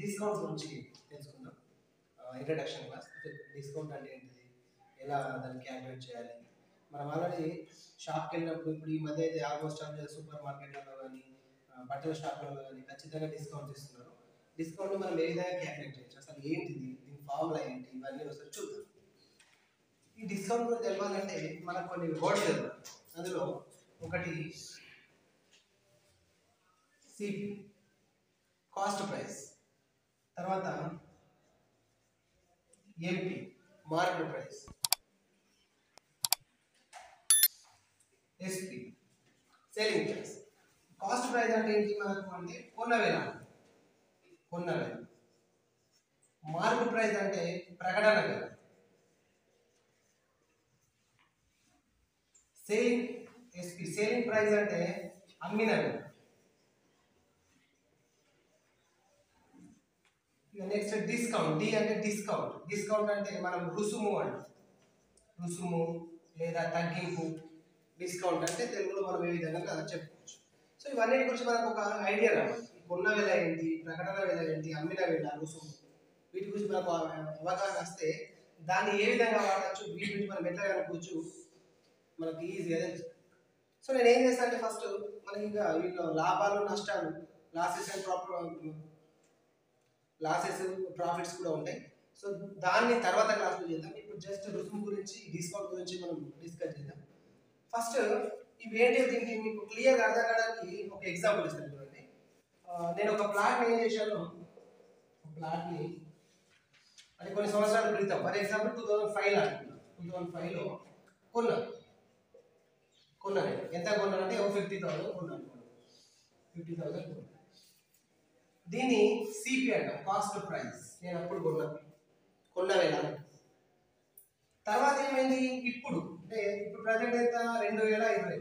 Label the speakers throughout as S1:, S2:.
S1: Discount గురించి తెలుసుకుందాం introduction class discount అంటే ఏంటిది ఎలా దాన్ని క్యాల్కులేట్ చేయాలి మనం ఆల్రెడీ షాప్కి వెళ్ళినప్పుడు ఇప్పుడు ఈ మధ్య అయితే ఆల్మోస్ట్ ఆల్ సూపర్ మార్కెట్లలో కానీ బట్టల షాపులలో కానీ ఖచ్చితంగా డిస్కౌంట్ ఇస్తున్నారు డిస్కౌంట్ మనం ఏ విధంగా క్యాల్కులేట్ చేయొచ్చు అసలు ఏంటిది దీని ఫార్ములా ఏంటి ఇవన్నీ ఒకసారి చూద్దాం ఈ డిస్కౌంట్ గురించి తెలవాలంటే మనకు కొన్ని వర్డ్స్ తెలియాలి అందులో ఒకటి సిపి కాస్ట్ ప్రైస్ తర్వాత MP market price SP selling price cost price అంటే ఏంటి మనకు అంటే కొన్న వేల కొన్న వేల మార్కెట్ ప్రైస్ అంటే ప్రకటన వేల సేలింగ్ ఎస్పి సేలింగ్ ప్రైస్ అంటే అమ్మిన వేల ఇక నెక్స్ట్ డిస్కౌంట్ డి అంటే డిస్కౌంట్ డిస్కౌంట్ అంటే మనం రుసుము అంటాం రుసుము లేదా తగ్గింపు డిస్కౌంట్ అంటే తెలుగులో మనం ఏ విధంగా కదా చెప్పుకోవచ్చు సో ఇవన్నీ గురించి మనకు ఒక ఐడియా రావాలి ఈ కొన్న వేల ఏంటి ప్రకటన వేల ఏంటి అమ్మిన వేల రుసుము వీటి గురించి మనకు అవగాహన వస్తే దాన్ని ఏ విధంగా వాడచ్చు వీటి గురించి మనం ఎట్లా కనుకోవచ్చు మనకి ఈజీగా తెలుసు సో నేను ఏం చేస్తాను అంటే ఫస్ట్ మనకి ఇంకా వీళ్ళు లాభాలు నష్టాలు losses and profit losses profits కూడా ఉంటాయి సో దాన్ని తర్వాత క్లాస్లో చేద్దాం ఇప్పుడు జస్ట్ రుసుము గురించి డిస్కౌంట్ గురించి మనం డిస్కస్ చేద్దాం ఫస్ట్ ఇవి ఏంటి దీనికి మీకు క్లియర్గా అర్థం కావడానికి ఒక ఎగ్జాంపుల్ ఇస్తాను చూడండి ఆ, నేను ఒక ప్లాట్ని ఏం చేశాను ప్లాట్ని అంటే కొన్ని సంవత్సరాల క్రితం for example two thousand five అనుకున్నాను టూ థౌజండ్ ఫైవ్లో కొన్నాను కొన్నాను నేను. ఎంత కొన్నాను అంటే ఒక ఫిఫ్టీ థౌసండ్ కొన్నాను ఫిఫ్టీ థౌసండ్ కొన్నాను దీన్ని సిపి అంటాం కాస్ట్ ప్రైస్ నేను అప్పుడు కొన్నాను కొన్న వేల తర్వాత ఏమైంది ఇప్పుడు అంటే ఇప్పుడు ప్రజెంట్ ఎంత రెండు వేల ఇరవై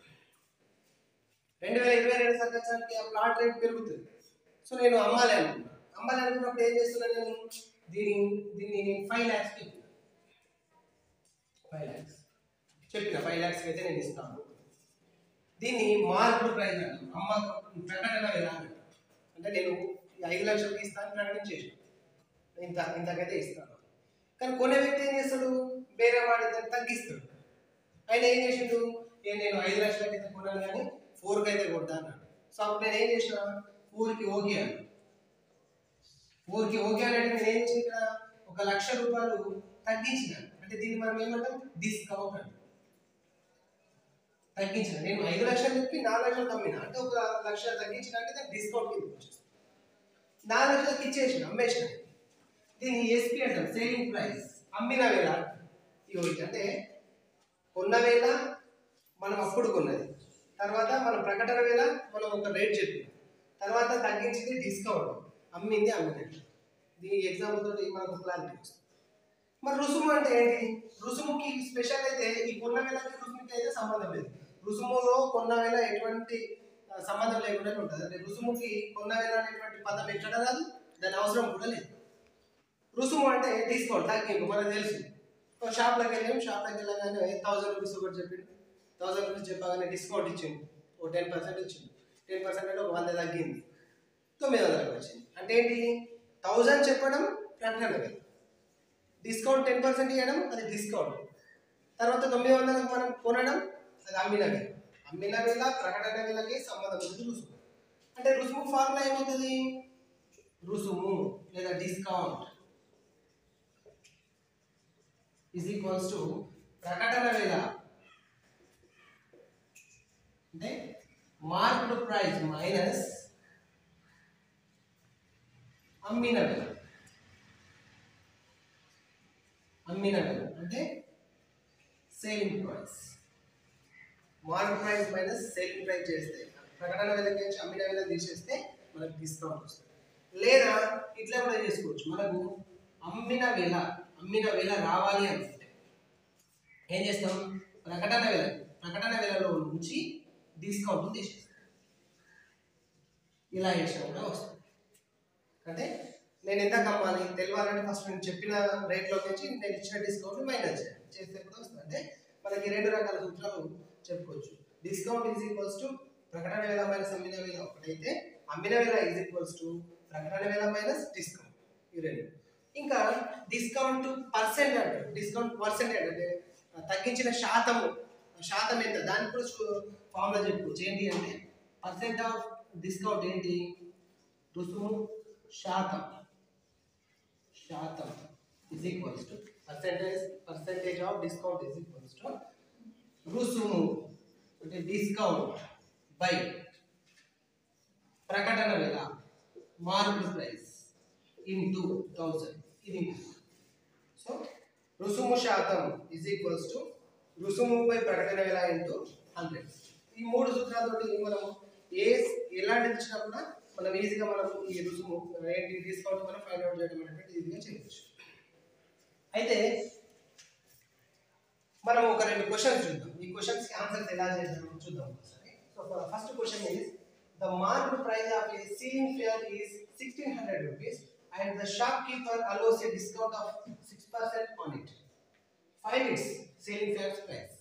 S1: రెండు వేల ఇరవై రెండు సంవత్సరానికి ఆ ప్లాట్ రేట్ పెరుగుతుంది సో నేను అమ్మాలి అనుకున్నాను అమ్మాలి అనుకున్నప్పుడు ఏం చేస్తున్నాను నేను దీని దీన్ని ఫైవ్ ల్యాక్స్ ఫైవ్ ల్యాక్స్ చెప్పిన ఫైవ్ ల్యాక్స్కి అయితే నేను ఇస్తాను దీన్ని మార్కెట్ ప్రైస్ అంటాం అమ్మ ప్రకటన వేల అంటాం అంటే నేను ఈ ఐదు లక్షలకి ఇస్తాను ప్రకటించేసాను ఇంత ఇంతకైతే ఇస్తాను కానీ కొనే వ్యక్తి ఏం చేస్తాడు వేరే వాడి దాన్ని తగ్గిస్తాడు ఆయన ఏం చేసిండు ఏ నేను ఐదు లక్షలకి అయితే కొన్నాను కానీ ఫోర్కి అయితే కొట్టా అన్నాడు సో అప్పుడు నేను ఏం చేసిన ఫోర్కి ఓకే అన్నాను ఫోర్కి ఓకే అంటే నేను ఏం చేసిన ఇక్కడ ఒక లక్ష రూపాయలు తగ్గించిన అంటే దీన్ని మనం ఏమంటాం డిస్కౌంట్ అంటాం తగ్గించిన నేను ఐదు లక్షలు చెప్పి నాలుగు లక్షలు అమ్మిన అంటే ఒక లక్ష తగ్గించిన అంటే దాన్ని డిస్కౌంట్ కింద వచ్చేస్తుంది నాలుగు లక్షలకి ఇచ్చేసిన అమ్మేసిన దీన్ని ఎస్పీ అంటాం సేలింగ్ ప్రైస్ అమ్మిన వేళ ఇవ్వచ్చు అంటే కొన్న వేళ మనం అప్పుడు కొన్నది తర్వాత మన ప్రకటన వేళ మనం ఒక రేట్ చెప్పిన తర్వాత తగ్గించింది డిస్కౌంట్ అమ్మింది అమ్మినట్టు దీని ఎగ్జాంపుల్ తోటి మనకు క్లారిటీ వస్తుంది మరి రుసుము అంటే ఏంటి రుసుముకి స్పెషల్ అయితే ఈ కొన్న వేళకి రుసుముకి అయితే సంబంధం లేదు రుసుములో కొన్న వేళ ఎటువంటి ఆ, సంబంధం లేకుండా ఉంటుంది అంటే రుసుముకి కొన్న వేళ అనేటువంటి పదం ఎక్కడ రాదు దాని అవసరం కూడా లేదు రుసుము అంటే డిస్కౌంట్ తగ్గింపు మనకు తెలుసు ఒక షాప్లోకి వెళ్ళాము షాప్లోకి వెళ్ళగానే థౌసండ్ రూపీస్ ఒకటి చెప్పిండు థౌసండ్ రూపీస్ చెప్పగానే డిస్కౌంట్ ఇచ్చిండు ఒక టెన్ పర్సెంట్ ఇచ్చిండు టెన్ పర్సెంట్ అంటే ఒక వంద తగ్గింది తొమ్మిది వందలకు వచ్చింది అంటే ఏంటి థౌజండ్ చెప్పడం ప్రకటన వేల డిస్కౌంట్ టెన్ పర్సెంట్ ఇవ్వడం అది డిస్కౌంట్ తర్వాత తొమ్మిది వందలకు మనం కొనడం అది అమ్మిన వేల అమ్మిన వేల ప్రకటన వేలకి సంబంధం ఉంది రుసుము అంటే రుసుము ఫార్ములా ఏమవుతుంది రుసుము లేదా డిస్కౌంట్ ఈజ్ ఈక్వల్స్ టు ప్రకటన వేల అంటే మార్కెట్ ప్రైస్ మైనస్ అమ్మిన వేల అమ్మిన వేల అంటే selling price market price minus selling price చేస్తే ప్రకటన వేల నుంచి అమ్మిన వేల తీసేస్తే మనకు డిస్కౌంట్ వస్తుంది లేదా ఇట్లా కూడా చేసుకోవచ్చు మనకు అమ్మిన వేల అమ్మిన వేల రావాలి అనుకుంటే ఏం చేస్తాం ప్రకటన వేల ప్రకటన వేలలో నుంచి డిస్కౌంట్ తీసేస్తాం ఇలా చేసినా కూడా వస్తుంది అంటే నేను ఎంత కమ్మాలి తెలియాలంటే ఫస్ట్ నేను చెప్పిన రేట్లో నుంచి నేను ఇచ్చిన డిస్కౌంట్ మైనస్ చేయాలి చేస్తే కూడా వస్తుంది అంటే మనకి రెండు రకాల సూత్రాలు చెప్పుకోవచ్చు డిస్కౌంట్ ఈజ్ ఈక్వల్స్ టు ప్రకటన వేల మైనస్ అమ్మిన వేల ఒకటైతే అమ్మిన వేల ఈజ్ ఈక్వల్స్ టు ప్రకటన వేల మైనస్ డిస్కౌంట్ ఈ రెండు ఇంకా డిస్కౌంట్ పర్సెంట్ అంటారు డిస్కౌంట్ పర్సెంటేజ్ అంటే తగ్గించిన శాతము శాతం ఎంత దానికి కూడా ఫార్ములా చెప్పుకోవచ్చు ఏంటి అంటే పర్సెంట్ ఆఫ్ డిస్కౌంట్ ఏంటి రుసుము శాతం శాతం is equals to percentage percentage of discount is equals to రుసుము అంటే డిస్కౌంట్ బై ప్రకటన వేల మార్కెట్ ప్రైస్ ఇంటూ థౌజండ్ ఇది సో రుసుము శాతం ఇజ్ ఈక్వల్స్ టు రుసుము బై ప్రకటన వేల ఇంటూ హండ్రెడ్ ఈ మూడు సూత్రాలతోటి మనం ఏ ఎలాంటిది ఇచ్చినా కూడా మనం ఈజీగా మనం ఈ రుసుము ఏంటి డిస్కౌంట్ మనం ఫైండ్ అవుట్ చేయడం అనేటువంటి ఈజీగా చేయవచ్చు అయితే మనం ఒక రెండు క్వశ్చన్స్ చూద్దాం ఈ క్వశ్చన్స్ కి ఆన్సర్స్ ఎలా చేద్దాం చూద్దాం ఒకసారి so first question is the market price of a ceiling fan is sixteen hundred rupees and the shop keeper allows a discount of six percent on it five it's ceiling fans price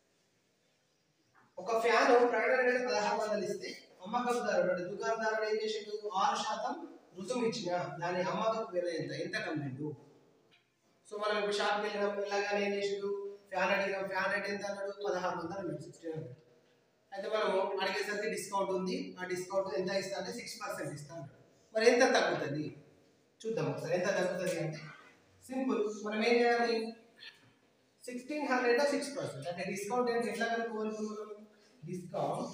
S1: ఒక fan ప్రకటన మీద పదహారు వందలు ఇస్తే అమ్మకందారుడు అంటే దుకాణదారుడు ఏం చేసిండు ఆరు శాతం రుసుము ఇచ్చిన దాని అమ్మకపు విల ఎంత ఎంత కమ్మిండు సో మనం ఇప్పుడు షాప్కి వెళ్ళినప్పుడు ఇలాగానే ఏం చేసిండు ఫ్యాన్ అడిగినాం ఫ్యాన్ రేట్ ఎంత అన్నాడు పదహారు వందలు అన్నాడు సిక్స్టీన్ హండ్రెడ్ అయితే మనము అడిగేసరికి డిస్కౌంట్ ఉంది ఆ డిస్కౌంట్ ఎంత ఇస్తా అంటే సిక్స్ పర్సెంట్ ఇస్తా అన్నాడు మరి ఎంత తగ్గుతుంది చూద్దాం ఒకసారి ఎంత తగ్గుతుంది అంటే సింపుల్ మనం ఏం చేయాలి సిక్స్టీన్ హండ్రెడ్ సిక్స్ పర్సెంట్ అంటే డిస్కౌంట్ ఏంటి ఎట్లా కనుక్కోవాలి మనం డిస్కౌంట్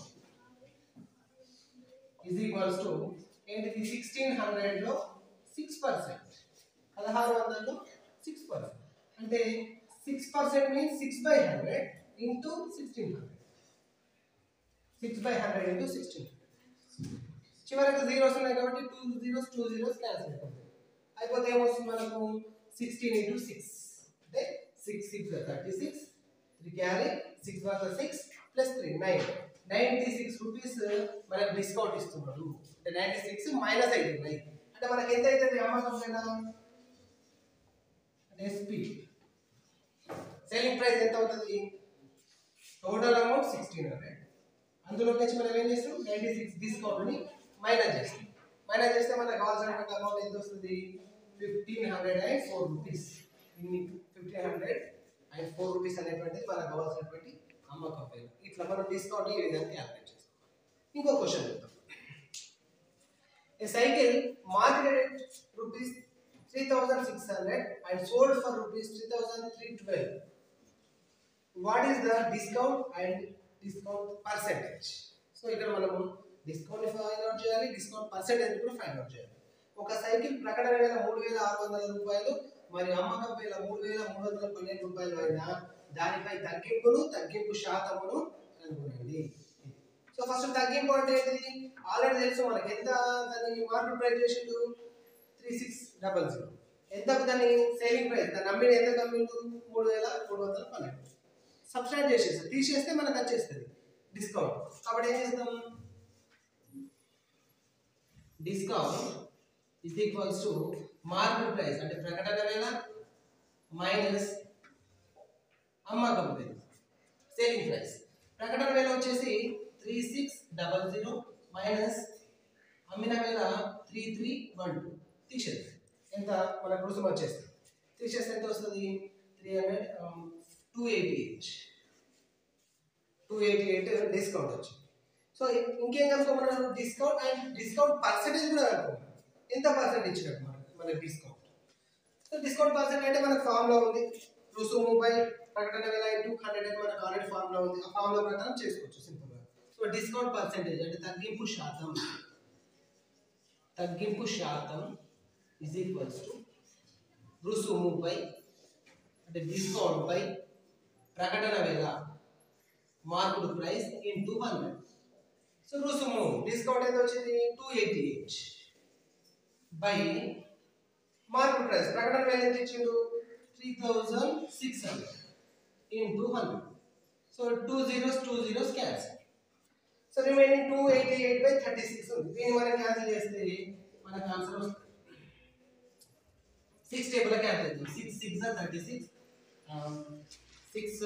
S1: ఈజ్ ఈక్వల్స్ టు ఏంటిది సిక్స్టీన్ హండ్రెడ్లో సిక్స్ పర్సెంట్ పదహారు వందల్లో సిక్స్ పర్సెంట్ అంటే six percent means six by hundred into sixteen hundred six by hundred into sixteen చివరికి జీరోస్ ఉన్నాయి కాబట్టి two zeros two zeros cancel అయిపోతుంది అయిపోతే ఏమొస్తుంది మనకు సిక్స్టీన్ ఇంటూ సిక్స్ అంటే six six thirty six three carry six one six plus three nine ninety six rupees మనకు discount ఇస్తున్నాడు అంటే నైంటీ సిక్స్ మైనస్ అవుతున్నాయి అంటే మనకి ఎంత అవుతుంది అమ్మకం పైన ఎస్పి సేలింగ్ ప్రైస్ ఎంత అవుతుంది టోటల్ అమౌంట్ సిక్స్టీన్ హండ్రెడ్ అందులోకి వచ్చి మనం ఏం చేస్తాం నైంటీ సిక్స్ డిస్కౌంట్ని మైనస్ చేస్తాం మైనస్ చేస్తే మనకు కావాల్సినటువంటి అమౌంట్ ఎంత వస్తుంది fifteen hundred and four rupees ఇన్ని fifteen hundred and four rupees అనేటువంటిది మనకు కావాల్సినటువంటి అమ్మకం పేరు ఇట్లా మనం డిస్కౌంట్ ఈ విధంగా క్యాల్కులేట్ చేస్తాం ఇంకో క్వశ్చన్ చూద్దాం A cycle marketed at rupees 3600 and sold for rupees 3312. What is the discount and discount percentage? So ఇక్కడ మనము డిస్కౌంట్ ఫైండ్ అవుట్ చేయాలి డిస్కౌంట్ పర్సెంటేజ్ కూడా ఫైండ్ అవుట్ చేయాలి ఒక సైకిల్ ప్రకటన వేల మూడు వేల ఆరు వందల రూపాయలు మరియు అమ్మకం వేల మూడు వేల మూడు వందల పన్నెండు రూపాయలు అయినా దానిపై తగ్గింపును తగ్గింపు శాతమును కనుగొనండి సో ఫస్ట్ తగ్గింపు అంటే ఏంటిది ఆల్రెడీ తెలుసు మనకి ఎంత దాని మార్కెట్ ప్రైస్ చేసిండు త్రీ సిక్స్ డబల్ జీరో ఎంత దాని సేలింగ్ ప్రైస్ దాన్ని అమ్మిన ఎంత అమ్మిండు మూడు వేల మూడు వందల పన్నెండు సబ్స్ట్రాక్ట్ చేసేస్తాం తీసేస్తే మనకు వచ్చేస్తుంది డిస్కౌంట్ కాబట్టి ఏం చేస్తాం discount is equals to market price అంటే ప్రకటన వేల మైనస్ అమ్మకం వేల సేలింగ్ ప్రైస్ ప్రకటన వేల వచ్చేసి three six double zero minus అమ్మిన వేల త్రీ త్రీ వన్ టూ తీసేది ఎంత మన రుసుము వచ్చేస్తుంది తీసేస్తే ఎంత వస్తుంది three hundred two eighty eight two eighty eight discount వచ్చింది సో ఇంకేం కనుక్కోమన్నారు డిస్కౌంట్ అండ్ డిస్కౌంట్ పర్సెంటేజ్ కూడా కనుక్కోమన్నారు ఎంత పర్సెంట్ ఇచ్చినట్టు మనకి మనకి డిస్కౌంట్ సో డిస్కౌంట్ పర్సెంట్ అంటే మనకు ఫార్ములా ఉంది రుసుము బై ప్రకటన వేల ఇంటూ హండ్రెడ్ అని మనకు ఆల్రెడీ ఫార్ములా ఉంది ఆ ఫార్ములా ప్రకారం చేసుకోవచ్చు సింపుల్గా సో డిస్కౌంట్ పర్సెంటేజ్ అంటే తగ్గింపు శాతం తగ్గింపు శాతం ఇజ్ ఈక్వల్స్ టు రుసుము బై అంటే డిస్కౌంట్ బై ప్రకటన వేల marked price into hundred so రుసుము డిస్కౌంట్ ఎంత వచ్చింది two eighty eight by marked price ప్రకటన వేల ఎంత ఇచ్చిండు three thousand six hundred into hundred so two zeros two zeros cancel so remaining two eighty eight by thirty six ఉంది దీన్ని మనం క్యాన్సిల్ చేస్తే మనకు ఆన్సర్ వస్తుంది సిక్స్ టేబుల్ క్యాన్సిల్ అవుతుంది six six thirty six six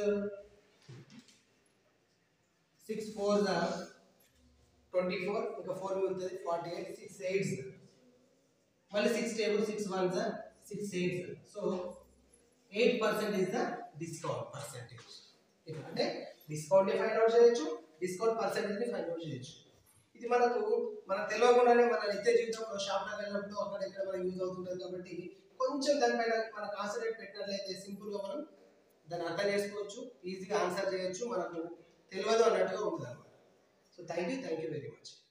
S1: six four twenty four ఇంకా four మిగులుతుంది forty eight six eight మళ్ళీ six table six one sir six eight so eight percent is the discount percentage అంటే discount find out చేయొచ్చు discount percentage ని find out చేయొచ్చు ఇది మనకు మనకు తెలియకుండానే మన నిత్య జీవితంలో షాప్ వెళ్ళినప్పుడు అక్కడ ఇక్కడ మనకి యూజ్ అవుతుంటుంది కాబట్టి కొంచెం దానిపైన మన కాన్సన్ట్రేట్ పెట్టినట్లయితే సింపుల్ గా మనం దాన్ని అర్థం చేసుకోవచ్చు ఈజీగా ఆన్సర్ చేయొచ్చు మనకు తెలియదు అన్నట్టుగా ఉంటుంది అనమాట so thank you thank you very much